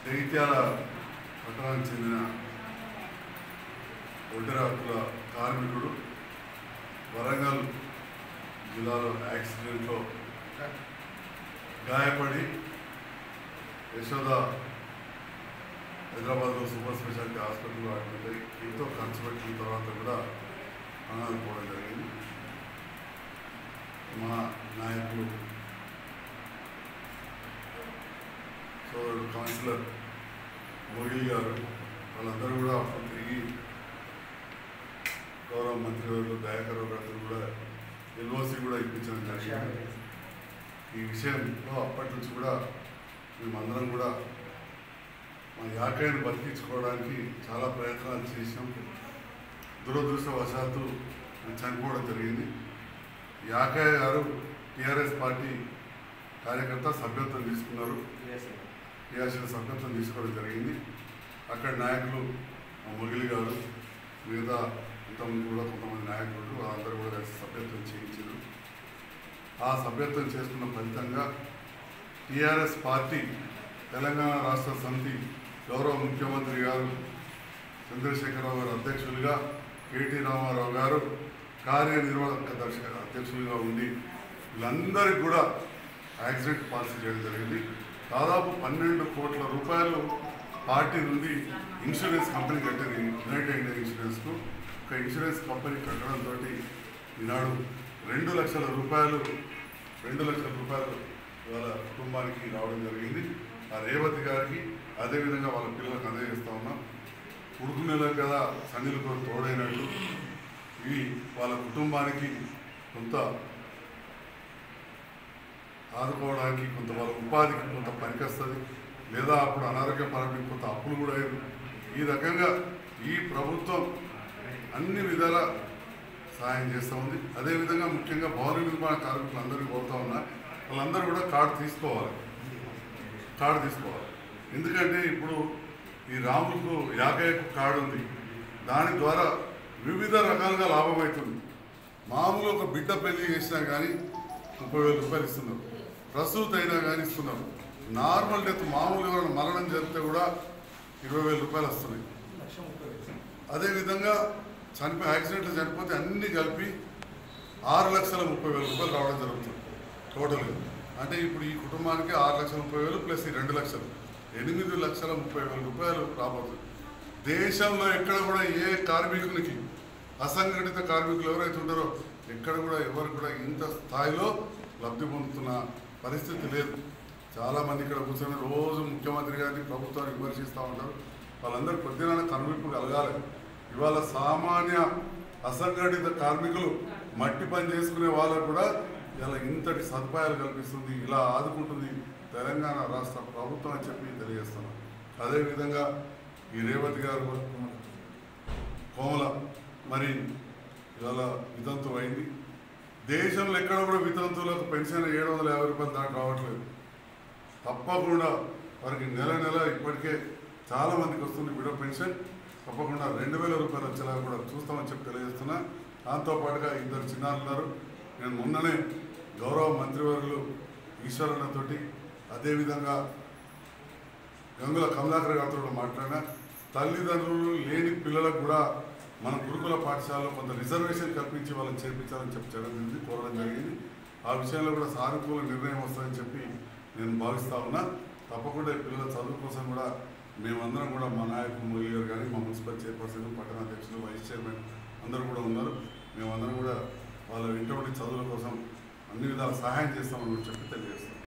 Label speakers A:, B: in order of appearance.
A: జైత్యాల పట్టణానికి చెందిన ఒడ్డరాకుల కార్మికుడు వరంగల్ జిల్లాలో యాక్సిడెంట్లో గాయపడి యశోద హైదరాబాద్లో సూపర్ స్పెషాలిటీ హాస్పిటల్లో అడ్మిట్ అయ్యి ఎంతో ఖర్చు పెట్టిన తర్వాత కూడా ప్రాణాలు పోవడం జరిగింది మా నాయకులు సోదరుడు కౌన్సిలర్ మోగిల్ గారు వాళ్ళందరూ కూడా అప్పుడు తిరిగి గౌరవ మంత్రివర్యులు దయాకర్ గారు కూడా ఎల్ఓసి కూడా ఇప్పించడం జరిగింది ఈ విషయంలో అప్పటి నుంచి కూడా మేమందరం కూడా మా యాకాయను బతికించుకోవడానికి చాలా ప్రయత్నాలు చేసాం దురదృష్టవశాత్తు చనిపోవడం జరిగింది యాకయ్య గారు టీఆర్ఎస్ పార్టీ కార్యకర్త సభ్యత్వం తీసుకున్నారు టీఆర్ఎస్ సభ్యత్వం తీసుకోవడం జరిగింది అక్కడ నాయకులు మా మొగిలి గారు మిగతా ఇంతమంది కూడా కొంతమంది నాయకులు వాళ్ళందరూ కూడా కలిసి సభ్యత్వం చేయించారు ఆ సభ్యత్వం చేసుకున్న ఫలితంగా టీఆర్ఎస్ పార్టీ తెలంగాణ రాష్ట్ర సమితి గౌరవ ముఖ్యమంత్రి గారు చంద్రశేఖరరావు గారు అధ్యక్షులుగా కేటీ రామారావు గారు కార్యనిర్వాహక దర్శక అధ్యక్షులుగా ఉండి వీళ్ళందరికీ కూడా యాక్సిడెంట్ పాలసీ చేయడం జరిగింది దాదాపు పన్నెండు కోట్ల రూపాయలు పార్టీ నుండి ఇన్సూరెన్స్ కంపెనీ కట్టింది యునైటెడ్ ఇండియా ఇన్సూరెన్స్కు ఒక ఇన్సూరెన్స్ కంపెనీ కట్టడంతో ఈనాడు రెండు లక్షల రూపాయలు రెండు లక్షల రూపాయలు వాళ్ళ కుటుంబానికి రావడం జరిగింది ఆ రేవతి గారికి అదేవిధంగా వాళ్ళ పిల్లలకు అందజేస్తా ఉన్నాం ఉడుకు నెలకు కదా సన్నిలకు తోడైనట్టు ఇవి వాళ్ళ కుటుంబానికి కొంత ఆదుకోవడానికి కొంత వాళ్ళ ఉపాధికి కొంత పనికొస్తుంది లేదా అప్పుడు అనారోగ్యపరమైన కొంత అప్పులు కూడా అయ్యారు ఈ రకంగా ఈ ప్రభుత్వం అన్ని విధాల సహాయం చేస్తూ ఉంది అదేవిధంగా ముఖ్యంగా భవన నిర్మాణ కార్మికులందరికీ కోరుతా ఉన్నా వాళ్ళందరూ కూడా కార్డు తీసుకోవాలి కార్డు తీసుకోవాలి ఎందుకంటే ఇప్పుడు ఈ రాములకు యాకయ్యకు కార్డు ఉంది దాని ద్వారా వివిధ రకాలుగా లాభం అవుతుంది మామూలు ఒక బిడ్డ పెళ్లి చేసినా కానీ ముప్పై వేల రూపాయలు ఇస్తున్నారు ప్రసూతి అయినా కానీ ఇస్తున్నారు నార్మల్ డెత్ మామూలు ఎవరైనా మరణం జరిగితే కూడా ఇరవై వేల రూపాయలు వస్తున్నాయి అదేవిధంగా చనిపోయి యాక్సిడెంట్లో చనిపోతే అన్ని కలిపి ఆరు లక్షల ముప్పై వేల రూపాయలు రావడం జరుగుతుంది టోటల్గా అంటే ఇప్పుడు ఈ కుటుంబానికి ఆరు లక్షల ముప్పై వేలు ప్లస్ ఈ రెండు లక్షలు ఎనిమిది లక్షల ముప్పై వేల రూపాయలు రాబోతుంది దేశంలో ఎక్కడ కూడా ఏ కార్మికునికి అసంఘటిత కార్మికులు ఎవరైతే ఉంటారో ఎక్కడ కూడా ఎవరు కూడా ఇంత స్థాయిలో లబ్ధి పొందుతున్న పరిస్థితి లేదు చాలామంది ఇక్కడ కూర్చొని రోజు ముఖ్యమంత్రి గారిని ప్రభుత్వాన్ని విమర్శిస్తూ ఉంటారు వాళ్ళందరూ కొద్దిగా కనువిప్పు కలగాలి ఇవాళ సామాన్య అసంఘటిత కార్మికులు మట్టి పని చేసుకునే వాళ్ళకు కూడా ఇలా ఇంతటి సదుపాయాలు కల్పిస్తుంది ఇలా ఆదుకుంటుంది తెలంగాణ రాష్ట్ర ప్రభుత్వం అని చెప్పి తెలియజేస్తున్నాం అదేవిధంగా ఈ రేవతి గారు కోమల మరి ఇవాళ వితంతు అయింది దేశంలో ఎక్కడ కూడా వితంతువులకు పెన్షన్ ఏడు వందల యాభై రూపాయలు దాకా రావట్లేదు తప్పకుండా వారికి నెల నెల ఇప్పటికే చాలా మందికి వస్తుంది విడో పెన్షన్ తప్పకుండా రెండు వేల రూపాయలు వచ్చేలా కూడా చూస్తామని చెప్పి తెలియజేస్తున్నా దాంతోపాటుగా ఇద్దరు చిన్నారులు ఉన్నారు నేను మొన్ననే గౌరవ మంత్రివర్యులు ఈశ్వరన్నతోటి అదేవిధంగా గంగుల కమలాకర్ గారితో కూడా మాట్లాడినా తల్లిదండ్రులు లేని పిల్లలకు కూడా మన గురుకుల పాఠశాలలో కొంత రిజర్వేషన్ కల్పించి వాళ్ళని చేర్పించాలని చెప్పి జరిగింది కోరడం జరిగింది ఆ విషయంలో కూడా సానుకూల నిర్ణయం వస్తుందని చెప్పి నేను భావిస్తా ఉన్నా తప్పకుండా ఈ పిల్లల చదువు కోసం కూడా మేమందరం కూడా మా నాయకులు మోదీ గారు కానీ మా మున్సిపల్ చైర్పర్సన్ పట్టణ అధ్యక్షులు వైస్ చైర్మన్ అందరూ కూడా ఉన్నారు మేమందరం కూడా వాళ్ళ ఇంటి చదువుల కోసం అన్ని విధాల సహాయం చేస్తామని కూడా చెప్పి తెలియజేస్తాం